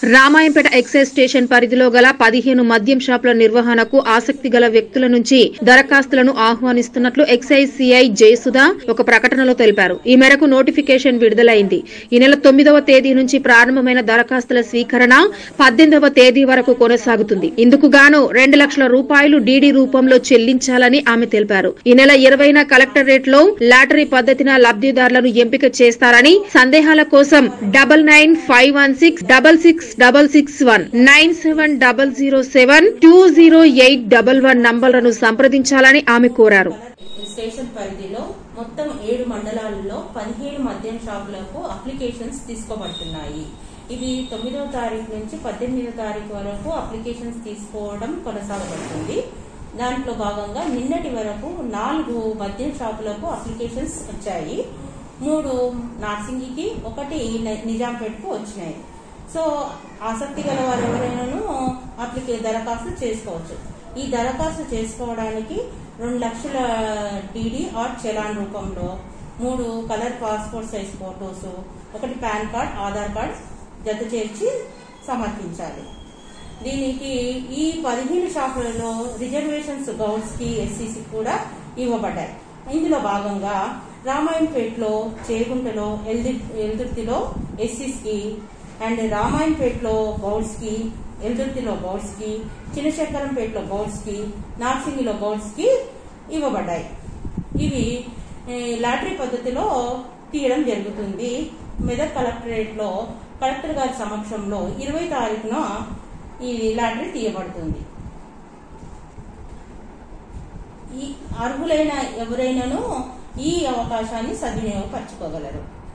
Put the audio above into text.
Ramayampet excise station పరిధిలో గల పదిహేను మద్యం షాపుల నిర్వహణకు ఆసక్తి గల వ్యక్తుల నుంచి దరఖాస్తులను ఆహ్వానిస్తున్నట్లు ఎక్సైజ్ సిఐ జయసుధ ఒక ప్రకటనలో తెలిపారు ఈ మేరకు నోటిఫికేషన్ విడుదలైంది ఈ నెల తొమ్మిదవ తేదీ నుంచి ప్రారంభమైన దరఖాస్తుల స్వీకరణ పద్దెనిమిదవ తేదీ వరకు కొనసాగుతుంది ఇందుకు గాను రెండు లక్షల రూపాయలు డీడీ రూపంలో చెల్లించాలని ఆమె తెలిపారు ఈ నెల ఇరవైన కలెక్టరేట్ లో లాటరీ పద్ధతిన లబ్దిదారులను ఎంపిక చేస్తారని సందేహాల కోసం double nine five one six double six double six one nine seven double zero seven two zero eight double one నంబర్లను సంప్రదించాలని ఆమె కోరారు స్టేషన్ పరిధిలో మొత్తం ఏడు మండలాలలో పదిహేడు మద్యం షాపులకు అప్లికేషన్స్ తీసుకోబడుతున్నాయి ఇవి తొమ్మిదవ తారీఖు నుంచి పద్దెనిమిదవ తారీఖు వరకు అప్లికేషన్స్ తీసుకోవడం కొనసాగబడుతుంది దాంట్లో భాగంగా నిన్నటి వరకు నాలుగు మద్యం షాపులకు అప్లికేషన్స్ వచ్చాయి మూడు నార్సింగికి ఒకటి ని- నిజాంపేటకు వచ్చినాయి సో ఆసక్తి గల వారు ఎవరైనాను అప్లికే దరఖాస్తు చేసుకోవచ్చు ఈ దరఖాస్తు చేసుకోవడానికి రెండు లక్షల డీడీ ఆర్ చలాన్ రూపంలో మూడు కలర్ పాస్పోర్ట్ సైజ్ ఫోటోస్ ఒకటి పాన్ కార్డ్ ఆధార్ కార్డ్ జత చేర్చి సమర్పించాలి దీనికి ఈ పదిహేను షాపులలో రిజర్వేషన్స్ గౌడ్స్ కి ఎస్సీసీ కూడా ఇవ్వబడ్డాయి ఇందులో భాగంగా రామాయణపేటలో చేగుంటలో ఎల్ది ఎల్దుర్తిలో ఎస్సీస్ కి అండ్ రామాయణపేటలో గౌడ్స్ కి ఎల్దుర్తిలో గౌడ్స్ కి చిన్నశంకరంపేటలో గౌడ్స్ కి నార్సింగిలో గౌడ్స్ కి ఇవ్వబడ్డాయి ఇవి ఏ, లాటరీ పద్ధతిలో తీయడం జరుగుతుంది మెదక్ కలెక్టరేట్ లో కలెక్టర్ గారి సమక్షంలో ఇరవై తారీఖున ఈ లాటరీ తీయబడుతుంది ఈ అర్హులైన ఎవరైనాను ఈ అవకాశాన్ని సద్వినియోగపరచుకోగలరు